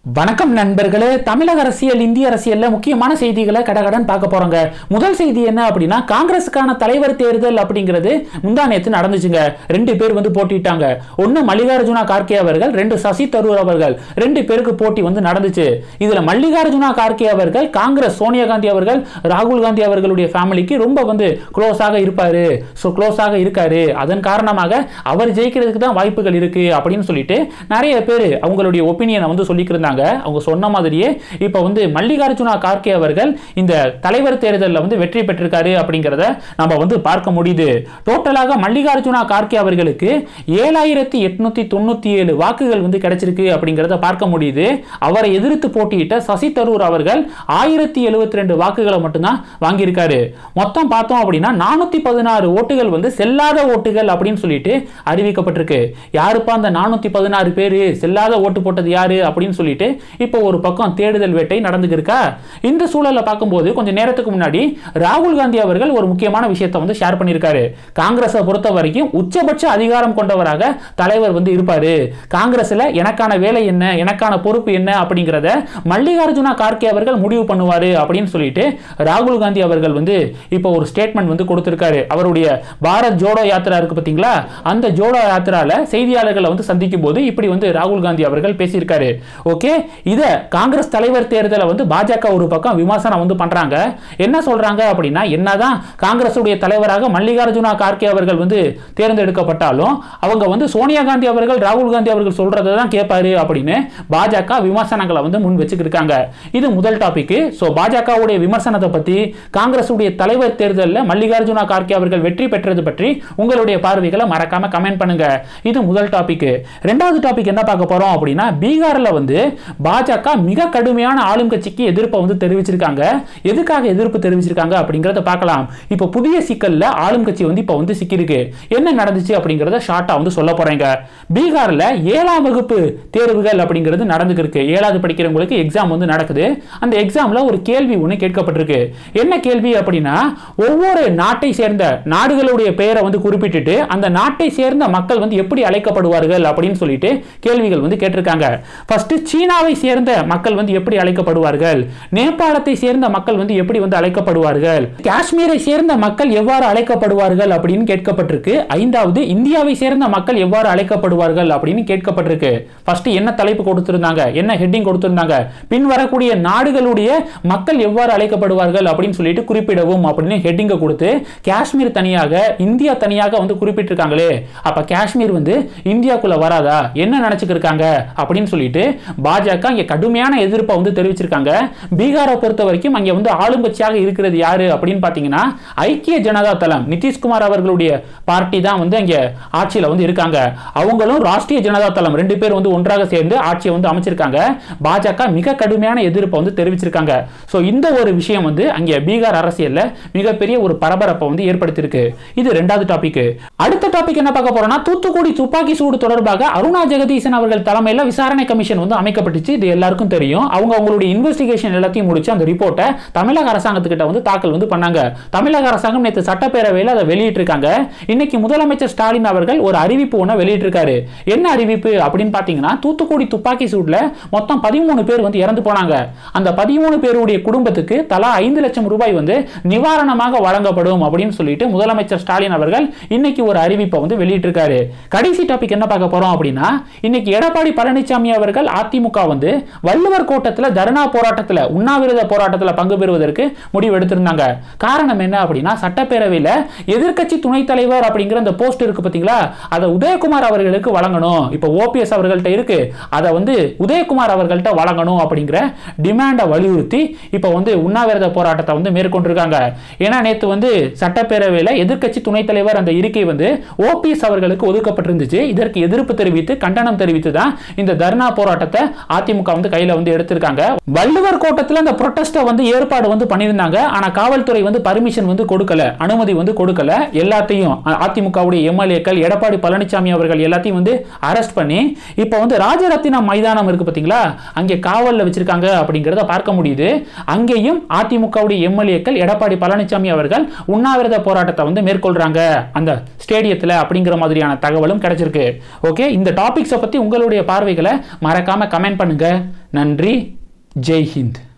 வணக்கம் நண்பர்களே தமிழக அரசியல் இந்திய அரசியல்ல முக்கியமான செய்திகளை கடகடன் பார்க்க போறோங்க முதல் செய்தி என்ன அப்படின்னா காங்கிரஸுக்கான தலைவர் தேர்தல் அப்படிங்கிறது முந்தா நேத்து நடந்துச்சுங்க ரெண்டு பேர் வந்து போட்டிட்டாங்க ஒன்னு மல்லிகார்ஜுனா கார்கே அவர்கள் ரெண்டு சசி தரூர் அவர்கள் ரெண்டு பேருக்கு போட்டி வந்து நடந்துச்சு இதுல மல்லிகார்ஜுனா கார்கே அவர்கள் காங்கிரஸ் சோனியா காந்தி அவர்கள் ராகுல் காந்தி அவர்களுடைய ஃபேமிலிக்கு ரொம்ப வந்து க்ளோஸாக இருப்பாரு ஸோ க்ளோஸாக இருக்காரு அதன் காரணமாக அவர் ஜெயிக்கிறதுக்கு தான் வாய்ப்புகள் இருக்கு அப்படின்னு சொல்லிட்டு நிறைய பேர் அவங்களுடைய ஒப்பீனியனை வந்து சொல்லிக்கிருந்தாங்க அவங்க சொன்ன மாதிரியே இப்போ வந்து மல்லிகார்ஜுனா கார்கே அவர்கள் இந்த தலைவர் தேர்தலில் வந்து வெற்றி பெற்றிருக்காரு அப்படிங்கிறத நம்ம வந்து பார்க்க முடியுது டோட்டலாக மல்லிகார்ஜுனா கார்கே அவர்களுக்கு ஏழாயிரத்தி எட்நூத்தி தொண்ணூத்தி ஏழு வாக்குகள் வந்து கிடைச்சிருக்கு அப்படிங்கிறத பார்க்க முடியுது அவரை எதிர்த்து போட்டியிட்ட சசி தரூர் அவர்கள் ஆயிரத்தி எழுபத்தி ரெண்டு வாக்குகளை மட்டும்தான் வாங்கியிருக்காரு மொத்தம் பார்த்தோம் அப்படின்னா நானூத்தி பதினாறு ஓட்டுகள் வந்து செல்லாத ஓட்டுகள் அப்படின்னு சொல்லிட்டு அறிவிக்கப்பட்டிருக்கு யாருப்பா அந்த நானூத்தி பதினாறு பேரு செல்லாத ஓட்டு போட்டது யாரு அப்படின்னு சொல்லிட்டு இப்போ ஒரு பக்கம் தேடுதல் வேட்டை நடந்துக்கு இருக்கா இந்த சூழலை பார்க்கும்போது கொஞ்சம் நேரத்துக்கு முன்னாடி ராகுல் காந்தி அவர்கள் ஒரு முக்கியமான விஷயத்தை வந்து ஷேர் பண்ணியிருக்காரு காங்கிரஸை பொறுத்த வரைக்கும் உச்சபட்ச அதிகாரம் கொண்டவராக தலைவர் வந்து இருப்பாரு காங்கிரஸ்ல எனக்கான வேலை என்ன எனக்கான பொறுப்பு என்ன அப்படிங்கிறத மல்லிகார்ஜுனா கார்கே அவர்கள் முடிவு பண்ணுவாரு அப்படின்னு சொல்லிட்டு ராகுல் காந்தி அவர்கள் வந்து இப்போ ஒரு ஸ்டேட்மெண்ட் வந்து கொடுத்திருக்காரு அவருடைய பாரத் ஜோடோ யாத்திரா இருக்கு பாத்தீங்களா அந்த ஜோடோ யாத்திரால செய்தியாளர்களை வந்து சந்திக்கும் போது இப்படி வந்து ராகுல் காந்தி அவர்கள் பேசியிருக்காரு ஓகே இத காங்கிரஸ் தலைவர் தேர்தலை வந்து பாஜக ஒரு பக்கம் விமர்சனம் வந்து பண்றாங்க என்ன சொல்றாங்க அப்படின்னா என்னதான் காங்கிரஸ் உடைய தலைவராக மல்லிகார்ஜுனா கார்கே அவர்கள் வந்து தேர்ந்தெடுக்கப்பட்டாலும் அவங்க வந்து சோனியா காந்தி அவர்கள் ராகுல் காந்தி அவர்கள் சொல்றதை தான் கேட்பாரு அப்படின்னு பாஜக விமர்சனங்களை வந்து முன் வச்சுக்கிருக்காங்க இது முதல் டாபிக் ஸோ பாஜகவுடைய விமர்சனத்தை பத்தி காங்கிரஸ் உடைய தலைவர் தேர்தலில் மல்லிகார்ஜுனா கார்கே அவர்கள் வெற்றி பெற்றது பற்றி உங்களுடைய பார்வைகளை மறக்காம கமெண்ட் பண்ணுங்க இது முதல் டாபிக் ரெண்டாவது டாபிக் என்ன பார்க்க போறோம் அப்படின்னா பீகார்ல வந்து பாஜக மிக கடுமையான ஆளும் கட்சிக்கு எதிர்ப்பை வந்து தெரிவிச்சிருக்காங்க எதுக்காக எதிர்ப்பு தெரிவிச்சிருக்காங்க அப்படிங்கறத பார்க்கலாம் இப்போ புதிய சிக்கல்ல ஆளும் கட்சி வந்து இப்போ வந்து சிக்கிருக்கு என்ன நடந்துச்சு அப்படிங்கறத ஷார்ட்டா வந்து சொல்ல போறேங்க பீகார்ல ஏழாம் வகுப்பு தேர்வுகள் அப்படிங்கிறது நடந்துருக்கு ஏழாவது படிக்கிறவங்களுக்கு எக்ஸாம் வந்து நடக்குது அந்த எக்ஸாம்ல ஒரு கேள்வி ஒன்று கேட்கப்பட்டிருக்கு என்ன கேள்வி அப்படின்னா ஒவ்வொரு நாட்டை சேர்ந்த நாடுகளுடைய பெயரை வந்து குறிப்பிட்டுட்டு அந்த நாட்டை சேர்ந்த மக்கள் வந்து எப்படி அழைக்கப்படுவார்கள் அப்படின்னு சொல்லிட்டு கேள்விகள் வந்து கேட்டிருக்காங்க ஃபர்ஸ்ட் சீனாவை சேர்ந்த மக்கள் வந்து எப்படி அழைக்கப்படுவார்கள் நேபாளத்தை சேர்ந்த மக்கள் வந்து எப்படி வந்து அழைக்கப்படுவார்கள் காஷ்மீரை சேர்ந்த மக்கள் எவ்வாறு அழைக்கப்படுவார்கள் அப்படின்னு கேட்கப்பட்டிருக்கு ஐந்தாவது இந்தியாவை சேர்ந்த மக்கள் எவ்வாறு அழைக்கப்படுவார்கள் அப்படின்னு கேட்கப்பட்டிருக்கு ஃபர்ஸ்ட் என்ன தலைப்பு கொடுத்திருந்தாங்க என்ன ஹெட்டிங் கொடுத்திருந்தாங்க பின் வரக்கூடிய நாடுகளுடைய மக்கள் எவ்வாறு அழைக்கப்படுவார்கள் அப்படின்னு சொல்லிட்டு குறிப்பிடவும் அப்படின்னு ஹெட்டிங்கை கொடுத்து காஷ்மீர் தனியாக இந்தியா தனியாக வந்து குறிப்பிட்டிருக்காங்களே அப்ப காஷ்மீர் வந்து இந்தியாக்குள்ள வராதா என்ன நினைச்சுக்கிட்டு இருக்காங்க அப்படின்னு சொல்லிட்டு பாஜக இங்க கடுமையான எதிர்ப்பை வந்து தெரிவிச்சிருக்காங்க பீகாரை பொறுத்த வரைக்கும் அங்க வந்து ஆளுங்கட்சியாக இருக்கிறது யாரு அப்படின்னு பாத்தீங்கன்னா ஐக்கிய ஜனதா தளம் நிதிஷ்குமார் அவர்களுடைய பார்ட்டி தான் வந்து அங்க ஆட்சியில வந்து இருக்காங்க அவங்களும் ராஷ்டிரிய ஜனதா தளம் ரெண்டு பேர் வந்து ஒன்றாக சேர்ந்து ஆட்சியை வந்து அமைச்சிருக்காங்க பாஜக மிக கடுமையான எதிர்ப்பை வந்து தெரிவிச்சிருக்காங்க சோ இந்த ஒரு விஷயம் வந்து அங்க பீகார் அரசியல்ல மிகப்பெரிய ஒரு பரபரப்பை வந்து ஏற்படுத்தியிருக்கு இது ரெண்டாவது டாபிக் அடுத்த டாபிக் என்ன பார்க்க போறோம்னா தூத்துக்குடி துப்பாக்கி சூடு தொடர்பாக அருணா ஜெகதீசன் அவர்கள் தலைமையில் விசாரணை கமிஷன் வந்து அமைக்கப்பட்டுச்சு இது எல்லாருக்கும் தெரியும் அவங்க அவங்களுடைய இன்வெஸ்டிகேஷன் எல்லாத்தையும் முடிச்சு அந்த ரிப்போர்ட்டை தமிழக அரசாங்கத்துக்கிட்ட வந்து தாக்கல் வந்து பண்ணாங்க தமிழக அரசாங்கம் நேற்று சட்டப்பேரவையில் அதை வெளியிட்டிருக்காங்க இன்னைக்கு முதலமைச்சர் ஸ்டாலின் அவர்கள் ஒரு அறிவிப்பு ஒன்று வெளியிட்டிருக்காரு என்ன அறிவிப்பு அப்படின்னு பார்த்தீங்கன்னா தூத்துக்குடி துப்பாக்கி சூட்ல மொத்தம் பதிமூணு பேர் வந்து இறந்து போனாங்க அந்த பதிமூணு பேருடைய குடும்பத்துக்கு தலா ஐந்து லட்சம் ரூபாய் வந்து நிவாரணமாக வழங்கப்படும் அப்படின்னு சொல்லிட்டு முதலமைச்சர் ஸ்டாலின் அவர்கள் இன்னைக்கு ஒரு அறிவிப்பை வந்து வெளியிட்டிருக்காரு கடைசி டாபிக் என்ன பார்க்க போறோம் அப்படின்னா இன்னைக்கு எடப்பாடி பழனிசாமி அவர்கள் அதிமுக வந்து வள்ளுவர் கோட்டத்தில் தர்ணா போராட்டத்தில் உண்ணாவிரத போராட்டத்தில் பங்கு பெறுவதற்கு முடிவு எடுத்திருந்தாங்க காரணம் என்ன அப்படின்னா சட்டப்பேரவையில் எதிர்க்கட்சி துணைத் தலைவர் அப்படிங்கிற அந்த போஸ்ட் இருக்கு பார்த்தீங்களா அதை உதயகுமார் அவர்களுக்கு வழங்கணும் இப்போ ஓபிஎஸ் அவர்கள்ட்ட இருக்கு அதை வந்து உதயகுமார் அவர்கள்ட்ட வழங்கணும் அப்படிங்கிற டிமாண்டை வலியுறுத்தி இப்போ வந்து உண்ணாவிரத போராட்டத்தை வந்து மேற்கொண்டிருக்காங்க ஏன்னா நேற்று வந்து சட்டப்பேரவையில் எதிர்க்கட்சி துணைத் தலைவர் அந்த இருக்கை வந்து ஓபிஎஸ் அவர்களுக்கு ஒதுக்கப்பட்டிருந்துச்சு இதற்கு எதிர்ப்பு தெரிவித்து கண்டனம் தெரிவித்து தான் இந்த தர்ணா போராட்டத்தை அதிமுக வந்து கையில வந்து எடுத்திருக்காங்க வள்ளுவர் கோட்டத்தில் அந்த ப்ரொட்டஸ்ட்டை வந்து ஏற்பாடு வந்து பண்ணியிருந்தாங்க ஆனா காவல்துறை வந்து பர்மிஷன் வந்து கொடுக்கல அனுமதி வந்து கொடுக்கல எல்லாத்தையும் அதிமுகவுடைய எம்எல்ஏக்கள் எடப்பாடி பழனிசாமி அவர்கள் எல்லாத்தையும் வந்து அரெஸ்ட் பண்ணி இப்போ வந்து ராஜரத்தினம் மைதானம் இருக்கு பாத்தீங்களா அங்கே காவல்ல வச்சிருக்காங்க அப்படிங்கிறத பார்க்க முடியுது அங்கேயும் அதிமுகவுடைய எம்எல்ஏக்கள் எடப்பாடி பழனிசாமி அவர்கள் உண்ணாவிரத போராட்டத்தை வந்து மேற்கொள்றாங்க அந்த ஸ்டேடியத்தில் அப்படிங்கிற மாதிரியான தகவலும் கிடைச்சிருக்கு ஓகே இந்த டாபிக்ஸை பற்றி உங்களுடைய பார்வைகளை மறக்காம கமெண்ட் கமெண்ட் பண்ணுங்க நன்றி ஜெய் ஹிந்த்